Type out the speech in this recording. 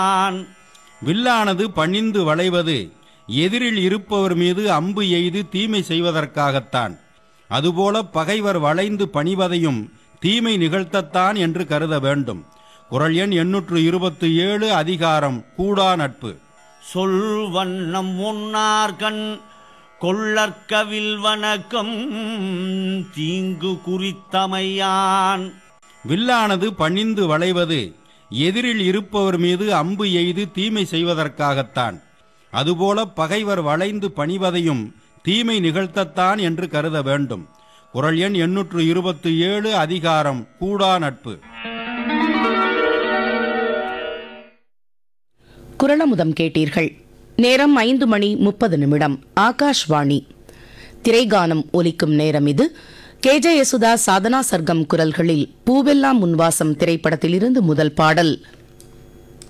on வில்லானது பணிந்து வளைவது எதிரில் இருப்பவர் மீது அம்பு எய்து தீமை செய்வதற்காகத்தான் அதுபோல பகைவர் வளைந்து பணிவதையும் தீமை நிகழ்த்தத்தான் என்று கருத வேண்டும் குரல் எண் எண்ணூற்று இருபத்தி ஏழு அதிகாரம் கூடா நட்பு சொல் வண்ணம் ஒன்னார்கண் கொள்ளற்கவில் வணக்கம் தீங்கு குறித்தமையான் வில்லானது பணிந்து வளைவது எதிரில் இருப்பவர் மீது அம்பு எய்து தீமை செய்வதற்காகத்தான் அதுபோல பகைவர் வளைந்து பணிவதையும் தீமை நிகழ்த்தத்தான் என்று கருத வேண்டும் குரல் எண் எண்ணூற்று இருபத்தி ஏழு அதிகாரம் கூடா நட்பு குரலமுதம் கேட்டீர்கள் நேரம் ஐந்து மணி முப்பது நிமிடம் ஆகாஷ்வாணி திரைகானம் ஒலிக்கும் நேரம் இது கேஜே யசுதா சாதனா சர்க்கம் குரல்களில் பூவெல்லாம் முன்வாசம் திரைப்படத்திலிருந்து முதல் பாடல்